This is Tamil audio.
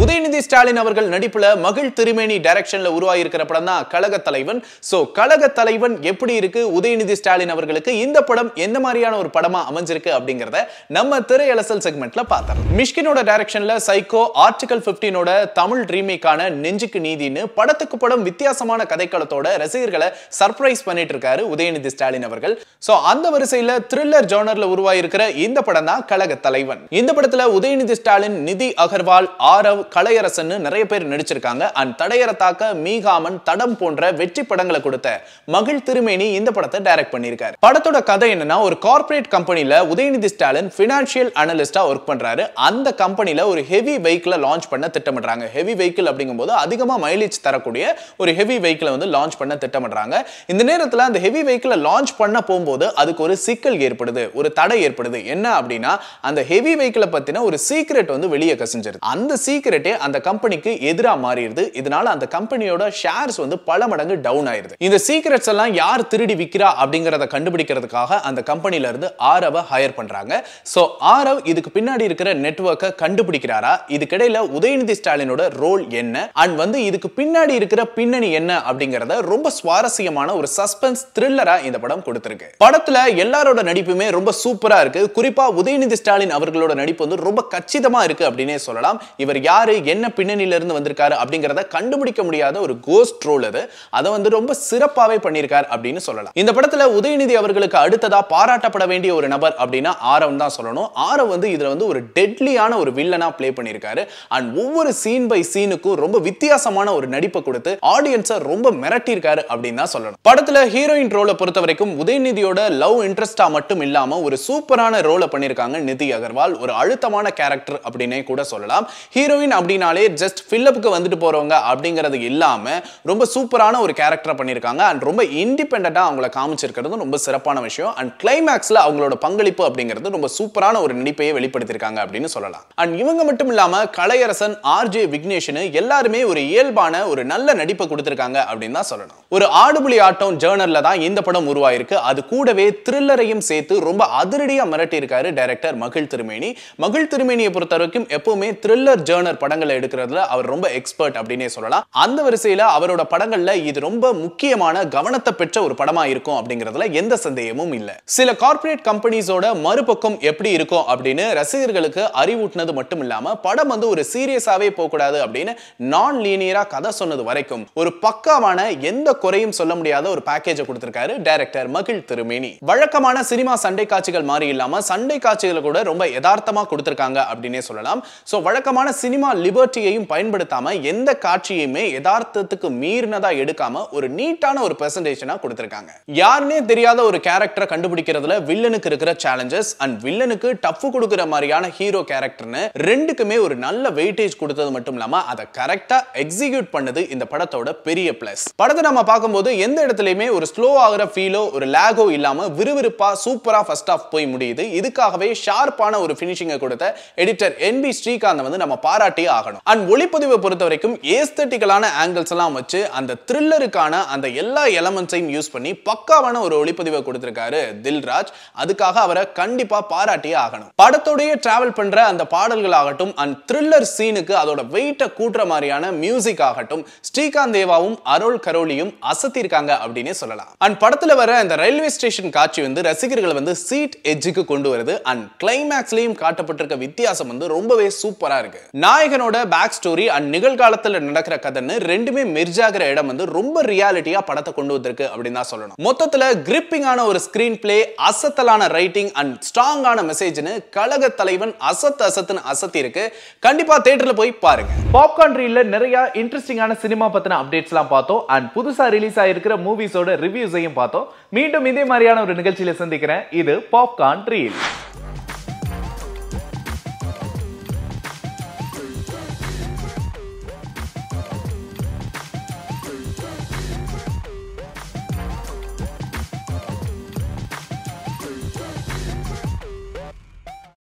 உதயநிதி ஸ்டாலின் அவர்கள் நடிப்புல மகிழ் திருமேனி டைரக்ஷன்ல உருவாகியிருக்கிற படம் தான் கழக தலைவன் சோ கழக தலைவன் எப்படி இருக்கு உதயநிதி ஸ்டாலின் அவர்களுக்கு இந்த படம் எந்த மாதிரியான ஒரு படமா அமைஞ்சிருக்கு அப்படிங்கறத நம்ம திரையலசல் செக்மெண்ட்ல பார்த்தோம் மிஷ்கினோட டைரக்ஷன்ல சைக்கோ ஆர்டிகல் 15 ஓட தமிழ் ரீமேக்கான நெஞ்சுக்கு நீதின்னு படத்துக்கு படம் வித்தியாசமான கதைக்களத்தோட ரசிகர்களை சர்ப்ரைஸ் பண்ணிட்டு இருக்காரு உதயநிதி ஸ்டாலின் அவர்கள் சோ அந்த வரிசையில த்ரில்லர் ஜானர்ல உருவாயிருக்கிற இந்த படம் தான் கழக தலைவன் இந்த படத்துல உதயநிதி ஸ்டாலின் நிதி அகர்வால் ஆரவ் கலையரசன் நிறைய பேர் நடிச்சிருக்காங்க அண்ட் தடையற தாக்க மீகாமன் தடம் போன்ற வெற்றி படங்களை கொடுத்த மகிழ் திருமேனி இந்த படத்தை டைரக்ட் பண்ணியிருக்காரு படத்தோட கதை என்னன்னா ஒரு கார்ப்பரேட் கம்பெனில உதயநிதி ஸ்டாலின் பினான்சியல் அனலிஸ்டா ஒர்க் பண்றாரு அந்த கம்பெனில ஒரு ஹெவி வெஹிக்கிளை லான்ச் பண்ண திட்டமிடுறாங்க ஹெவி வெஹிக்கிள் அப்படிங்கும்போது அதிகமா மைலேஜ் தரக்கூடிய ஒரு ஹெவி வெஹிக்கிளை வந்து லான்ச் பண்ண திட்டமிடுறாங்க இந்த நேரத்துல அந்த ஹெவி வெஹிக்கிளை லான்ச் பண்ண போகும்போது அதுக்கு ஒரு சிக்கல் ஏற்படுது ஒரு தடை ஏற்படுது என்ன அப்படின்னா அந்த ஹெவி வெஹிக்கிளை பத்தின ஒரு சீக்ரெட் வந்து வெளியே கசிஞ்சிருது அந்த சீக்ரெட்டே அந்த கம்பெனிக்கு எதிராக மாறிடுது இதனால அந்த கம்பெனியோட ஷேர்ஸ் வந்து பல மடங்கு டவுன் ஆயிருது இந்த சீக்ரெட்ஸ் எல்லாம் யார் திருடி விக்கிறா அப்படிங்கறத கண்டுபிடிக்கிறதுக்காக அந்த கம்பெனில இருந்து ஆரவ ஹையர் பண்றாங்க சோ ஆரவ் இதுக்கு பின்னாடி இருக்கிற நெட்வொர்க்கை கண்டுபிடிக்கிறாரா இதுக்கிடையில உதயநிதி ஸ்டாலினோட ரோல் என்ன அண்ட் வந்து இதுக்கு பின்னாடி இருக்கிற பின்னணி என்ன அப்படிங்கறத ரொம்ப சுவாரஸ்யமான ஒரு சஸ்பென்ஸ் த்ரில்லரா இந்த படம் கொடுத்திருக்கு படத்துல எல்லாரோட நடிப்புமே ரொம்ப சூப்பரா இருக்கு குறிப்பா உதயநிதி ஸ்டாலின் அவர்களோட நடிப்பு வந்து ரொம்ப கச்சிதமா இருக்கு அப்படின்னே சொல்லலாம் இவர் யாரு என்ன பின்னணியில இருந்து வந்திருக்காரு அப்படிங்கறத கண்டுபிடிக்க முடியாத ஒரு கோஸ்ட் ரோல் அது அதை வந்து ரொம்ப சிறப்பாவே பண்ணியிருக்கார் அப்படின்னு சொல்லலாம் இந்த படத்துல உதயநிதி அவர்களுக்கு அடுத்ததா பாராட்டப்பட வேண்டிய ஒரு நபர் அப்படின்னா ஆரவ் தான் சொல்லணும் ஆரவ் வந்து இதுல வந்து ஒரு டெட்லியான ஒரு வில்லனா ப்ளே பண்ணியிருக்காரு அண்ட் ஒவ்வொரு சீன் பை சீனுக்கும் ரொம்ப வித்தியாசமான ஒரு நடிப்பை கொடுத்து ஆடியன்ஸை ரொம்ப மிரட்டியிருக்காரு அப்படின்னு தான் சொல்லணும் படத்துல ஹீரோயின் ரோலை பொறுத்த வரைக்கும் உதயநிதியோட லவ் இன்ட்ரெஸ்டா மட்டும் இல்லாம ஒரு சூப்பரான ரோலை பண்ணியிருக்காங்க நிதி அகர்வால் ஒரு அழுத்தமான கேரக்டர் அப்படின்னே கூட சொல்லலாம் ஹீரோயின் அப்படின்னாலே ஜஸ்ட் ஃபில்லப்புக்கு வந்துட்டு போறவங்க அப்படிங்கிறது இல்லாம ரொம்ப சூப்பரான ஒரு கேரக்டர் பண்ணியிருக்காங்க அண்ட் ரொம்ப இண்டிபெண்டா அவங்கள காமிச்சிருக்கிறது ரொம்ப சிறப்பான விஷயம் அண்ட் கிளைமேக்ஸ்ல அவங்களோட பங்களிப்பு அப்படிங்கிறது ரொம்ப சூப்பரான ஒரு நடிப்பையே வெளிப்படுத்தியிருக்காங்க அப்படின்னு சொல்லலாம் அண்ட் இவங்க மட்டும் இல்லாம கலையரசன் ஆர்ஜே விக்னேஷன் எல்லாருமே ஒரு இயல்பான ஒரு நல்ல நடிப்பை கொடுத்திருக்காங்க அப்படின்னு தான் சொல்லணும் ஒரு ஆடுபுலி ஆட்டம் ஜேர்னல்ல தான் இந்த படம் உருவாயிருக்கு அது கூடவே த்ரில்லரையும் சேர்த்து ரொம்ப அதிரடியா மிரட்டி இருக்காரு டைரக்டர் மகிழ் திருமேனி மகிழ் திருமேனியை பொறுத்த வரைக்கும் எப்பவுமே த்ரில்லர் ஜேர்னர் படங்களை எடுக்கிறதுல அவர் ரொம்ப எக்ஸ்பர்ட் அப்படின்னே சொல்லலாம் அந்த வரிசையில அவரோட படங்கள்ல இது ரொம்ப முக்கியமான கவனத்தை பெற்ற ஒரு படமா இருக்கும் அப்படிங்கிறதுல எந்த சந்தேகமும் இல்ல சில கார்ப்பரேட் கம்பெனிஸோட மறுபக்கம் எப்படி இருக்கும் அப்படின்னு ரசிகர்களுக்கு அறிவூட்டினது மட்டும் இல்லாம படம் வந்து ஒரு சீரியஸாவே போக கூடாது அப்படின்னு நான் லீனியரா கதை சொன்னது வரைக்கும் ஒரு பக்காவான எந்த குறையும் சொல்ல முடியாத ஒரு பேக்கேஜை கொடுத்திருக்காரு டைரக்டர் மகிழ் திருமேனி வழக்கமான சினிமா சண்டை காட்சிகள் மாதிரி இல்லாம சண்டை காட்சிகளை கூட ரொம்ப யதார்த்தமா கொடுத்திருக்காங்க அப்படின்னே சொல்லலாம் சோ வழக்கமான சினிமா லிபர்ட்டியையும் பயன்படுத்தாம எந்த காட்சியுமே யதார்த்தத்துக்கு மீறினதா எடுக்காம ஒரு நீட்டான ஒரு பிரசன்டேஷனா கொடுத்திருக்காங்க யாருன்னே தெரியாத ஒரு கேரக்டரை கண்டுபிடிக்கிறதுல வில்லனுக்கு இருக்கிற சேலஞ்சஸ் அண்ட் வில்லனுக்கு டஃப் கொடுக்கிற மாதிரியான ஹீரோ கேரக்டர்னு ரெண்டுக்குமே ஒரு நல்ல வெயிட்டேஜ் கொடுத்தது மட்டும் இல்லாம அதை கரெக்டா எக்ஸிக்யூட் பண்ணது இந்த படத்தோட பெரிய பிளஸ் படத்தை நம்ம பார்க்கும்போது எந்த இடத்துலயுமே ஒரு ஸ்லோ ஆகிற ஃபீலோ ஒரு லேகோ இல்லாம விறுவிறுப்பா சூப்பரா ஃபர்ஸ்ட் ஆஃப் போய் முடியுது இதுக்காகவே ஷார்ப்பான ஒரு ஃபினிஷிங்கை கொடுத்த எடிட்டர் என் பி ஸ்ரீகாந்த் வந்து நம்ம பாராட்டியே ஆகணும் அண்ட் ஒளிப்பதிவை பொறுத்த வரைக்கும் ஏஸ்தட்டிக்கலான ஆங்கிள்ஸ் எல்லாம் வச்சு அந்த த்ரில்லருக்கான அந்த எல்லா எலமெண்ட்ஸையும் யூஸ் பண்ணி பக்காவான ஒரு ஒளிப்பதிவை கொடுத்திருக்காரு தில்ராஜ் அதுக்காக அவரை கண்டிப்பா பாராட்டியே ஆகணும் படத்தோடய டிராவல் பண்ற அந்த பாடல்கள் ஆகட்டும் அண்ட் த்ரில்லர் சீனுக்கு அதோட வெயிட்டை கூட்டுற மாதிரியான மியூசிக் ஆகட்டும் ஸ்ரீகாந்த் தேவாவும் அருள் கரோலியும் அசத்திருக்காங்க அப்படின்னே சொல்லலாம் அண்ட் படத்துல வர அந்த ரயில்வே ஸ்டேஷன் காட்சி வந்து ரசிகர்களை வந்து சீட் எட்ஜுக்கு கொண்டு வருது அண்ட் கிளைமேக்ஸ்லயும் காட்டப்பட்டிருக்க வித்தியாசம் வந்து ரொம்பவே சூப்பரா இருக்கு நாயகனோட பேக் ஸ்டோரி அண்ட் நிகழ்காலத்துல நடக்கிற கதைன்னு ரெண்டுமே மெர்ஜாகிற இடம் வந்து ரொம்ப ரியாலிட்டியா படத்தை கொண்டு வந்திருக்கு அப்படின்னு தான் சொல்லணும் மொத்தத்துல கிரிப்பிங்கான ஒரு ஸ்கிரீன் பிளே அசத்தலான ரைட்டிங் அண்ட் ஸ்ட்ராங்கான மெசேஜ்னு கழக தலைவன் அசத் அசத்துன்னு அசத்தி இருக்கு கண்டிப்பா தியேட்டர்ல போய் பாருங்க பாப்கார்ன் ரீல்ல நிறைய இன்ட்ரெஸ்டிங்கான சினிமா பத்தின அப்டேட்ஸ்லாம் பார்த்தோம் அண்ட் புதுசா ரிலீஸ் ஆயிருக்கிற மூவிஸோட ரிவ்யூஸையும் பார்த்தோம் மீண்டும் இதே மாதிரியான ஒரு நிகழ்ச்சியில சந்திக்கிறேன் இது பாப்கார்ன் ரீல்